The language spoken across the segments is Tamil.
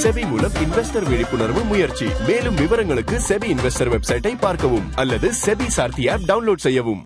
செபி மூலம் இன்வெஸ்டர் விழிப்புணர்வு முயற்சி மேலும் விவரங்களுக்கு செபி இன்வெஸ்டர் வெப்சைட்டை பார்க்கவும் அல்லது செபி சார்த்தி ஆப் டவுன்லோட் செய்யவும்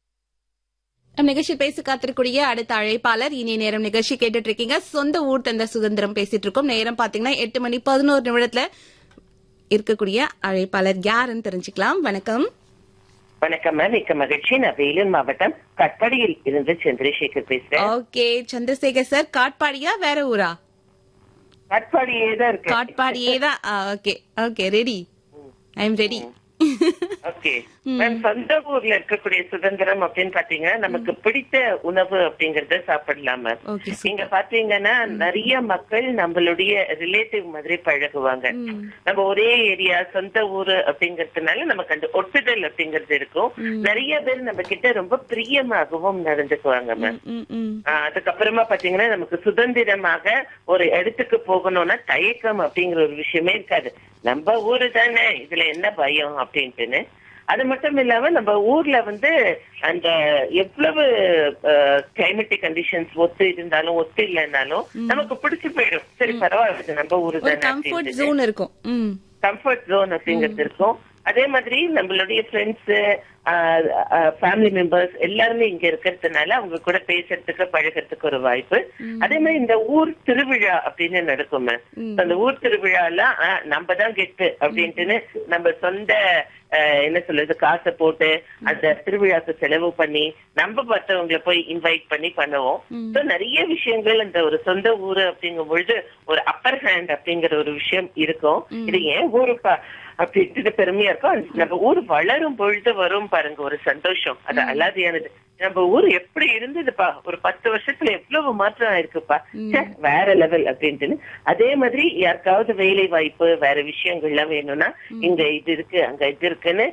நம் நிகழ்ச்சியில் பேச காத்திருக்கூடிய அடுத்த அழைப்பாளர் இனிய நேரம் நிகழ்ச்சி கேட்டுட்டு இருக்கீங்க சொந்த ஊர் தந்த சுதந்திரம் பேசிட்டு இருக்கோம் நேரம் பாத்தீங்கன்னா எட்டு மணி பதினோரு நிமிடத்துல இருக்கக்கூடிய அழைப்பாளர் யாருன்னு தெரிஞ்சுக்கலாம் வணக்கம் வணக்கம் மேம் மிக்க மகிழ்ச்சி நான் வேலூர் மாவட்டம் கட்படியில் இருந்து சந்திரசேகர் பேசுறேன் ஓகே சந்திரசேகர் சார் காட்பாடியா வேற ஊரா கட்பாடியே தான் இருக்கு காட்பாடியே தான் okay okay ready I'm ready okay ma'am சொந்த ஊர்ல இருக்கக்கூடிய சுதந்திரம் அப்படின்னு பாத்தீங்கன்னா நமக்கு பிடித்த உணவு அப்படிங்கறத சாப்பிடலாம் மேம் ஓகே இங்க பாத்தீங்கன்னா நிறைய மக்கள் நம்மளுடைய ரிலேட்டிவ் மாதிரி பழகுவாங்க நம்ம ஒரே ஏரியா சொந்த ஊரு அப்படிங்கறதுனால நமக்கு அந்த ஒட்டுதல் அப்படிங்கறது இருக்கும் நிறைய பேர் நம்ம கிட்ட ரொம்ப பிரியமாகவும் நடந்துக்குவாங்க மேம் ம் ம் ஆஹ் அதுக்கப்புறமா பாத்தீங்கன்னா நமக்கு சுதந்திரமாக ஒரு இடத்துக்கு போகணும்னா தயக்கம் அப்படிங்கிற ஒரு விஷயமே இருக்காது நம்ம ஊரு தானே இதுல என்ன பயம் அப்படின்ட்டுன்னு அது மட்டும் இல்லாம நம்ம ஊர்ல வந்து அந்த எவ்வளவு கிளைமேட்டிக் கண்டிஷன்ஸ் ஒத்து இருந்தாலும் ஒத்து இல்லைன்னாலும் நமக்கு பிடிச்சு போயிடும் சரி பரவாயில்ல இது நம்ம ஊரு ஒரு தானே கம்ஃபர்ட் அப்படின்ட்டு. ஜோன் இருக்கும் ம் கம்ஃபர்ட் ஜோன் அப்படிங்கிறது இருக்கும் அதே மாதிரி நம்மளுடைய ஃப்ரெண்ட்ஸ் ஃபேமிலி மெம்பர்ஸ் எல்லாருமே இங்க இருக்கிறதுனால அவங்க கூட பேசுறதுக்கு பழகிறதுக்கு ஒரு வாய்ப்பு அதே மாதிரி இந்த ஊர் திருவிழா அப்படின்னு நடக்குமே அந்த ஊர் திருவிழாலாம் ஆஹ், நம்ம தான் கெட்டு அப்படின்ட்டுன்னு நம்ம சொந்த ஆஹ், என்ன சொல்றது காசை போட்டு அந்த திருவிழாக்கு செலவு பண்ணி நம்ம மற்றவங்களை போய் இன்வைட் பண்ணி பண்ணுவோம் So, நிறைய விஷயங்கள் அந்த ஒரு சொந்த ஊரு அப்படிங்கும் பொழுது ஒரு அப்பர் ஹேண்ட் அப்படிங்கிற ஒரு விஷயம் இருக்கும் இது ஏன் ஊருப்பா அப்படின்ட்டு பெருமையா இருக்கும் அது நம்ம ஊர் வளரும் பொழுது வரும் பாருங்க ஒரு சந்தோஷம் அது அல்லாதியானது நம்ம ஊர் எப்படி இருந்ததுப்பா ஒரு பத்து வருஷத்துல எவ்வளவு மாற்றம் ஆயிருக்குப்பா ச்சே, வேற லெவல் அப்படின்ட்டுன்னு அதே மாதிரி யாருக்காவது வேலை வாய்ப்பு வேற விஷயங்கள்லாம் வேணும்னா இங்க இது இருக்கு அங்க இது இருக்குன்னு